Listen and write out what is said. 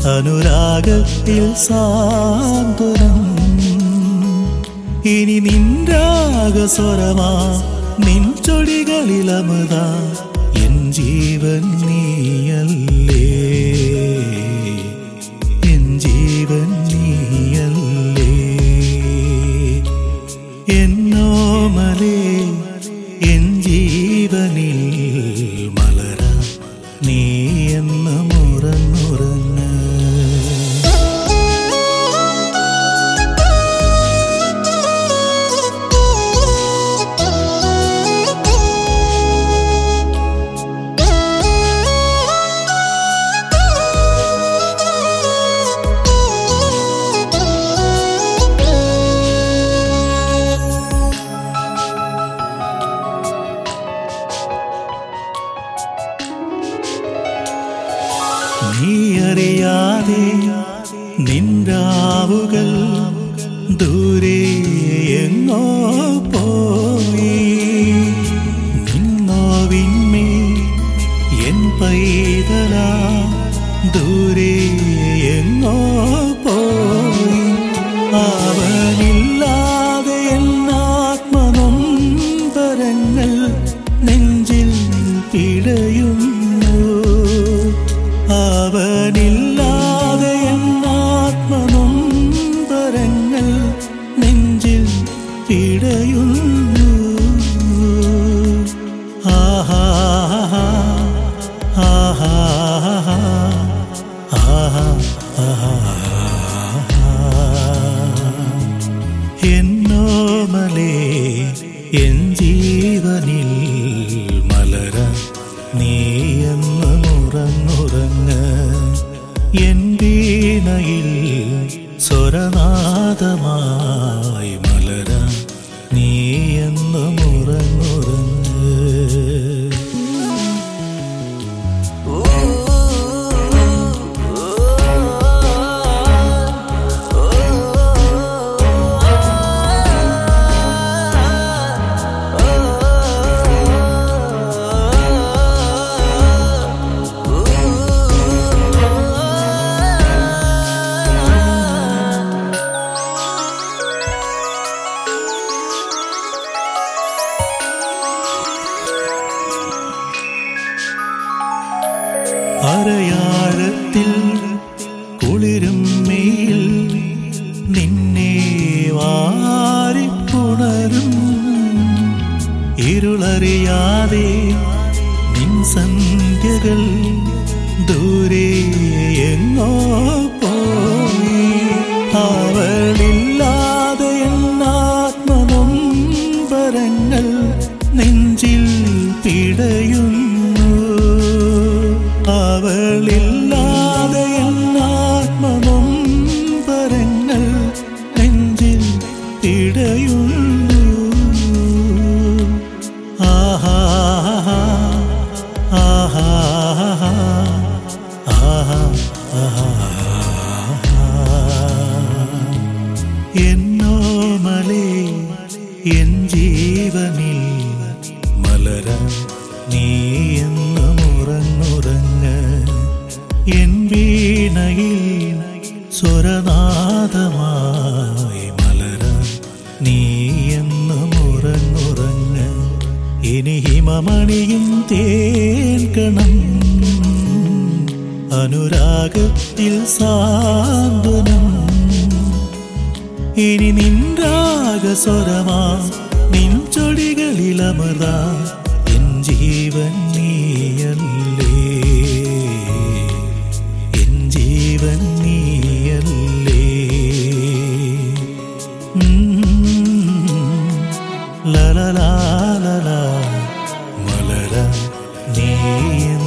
അനുരാഗത്തിൽ സാന്ത്വനം ഇനി നിൻരാഗസ്വരമാ നിൻ ചൊടികളിലമൃത എൻ ജീവൻ നീയല്ലേ എൻ ജീവൻ നീയല്ലേ എന്നോമലേ എൻ ജീവനിൽ മലര നീ എന്ന് മുറന്നുറങ്ങ് നീ അറിയാതെ നിൻരാവുകൾ ദൂരെ എങ്ങോ പോയി നിന്നോവിന്മേ എൻ പൈതല ദൂരെ എങ്ങോ പോയി അവനില്ലാതെ എന്നാത്മനൊമ്പരങ്ങൾ നെഞ്ചിൽ പിടയുന്നു അവനില്ലാതെ എന്നാത്മനൊമ്പരങ്ങൾ നെഞ്ചിൽ പിടയുന്നു ആഹാ ആഹാ ആഹാ എന്നോമലേ എൻ ജീവനിൽ മലര നീ എന്ന് മുറങ്ങുറങ്ങ് എൻ വീണയിൽ സ്വരനാദമായി മലര നീ എന്ന് മുറങ്ങുറങ്ങ് അരയാഴത്തിൽ കുളിരും മേൽ നിന്നെ വാരിപ്പുണരും ഇരുളറിയാതെ നിൻ സന്ധ്യകൾ ദൂരെ എങ്ങോ പോയി അവളില്ലാതെ എന്നാത്മനൊമ്പരങ്ങൾ നെഞ്ചിൽ പിടയുന്നു അവളില്ലാതെ എന്നാത്മനൊമ്പരങ്ങൾ നെഞ്ചിൽ പിടയുന്നു ആഹാ ആഹാ ആഹാ എന്നോമലേ എൻ ജീവനിൽ മലര നീ എന്ന് മുറങ്ങുറങ്ങ് എൻ വീണയിൽ സ്വരനാദമായി മലര നീ എന്ന് മുറങ്ങുറങ്ങ് ഇനി ഹിമമണിയും തേൻകണം അനുരാഗത്തിൽ സാന്ത്വനം ഇനി നിൻരാഗസ്വരമാ നിൻ ചൊടികളിലമൃത എൻ ജീവൻ നീയല്ലേ എൻ ജീവൻ നീയല്ലേ ലലലാലല മലര നീ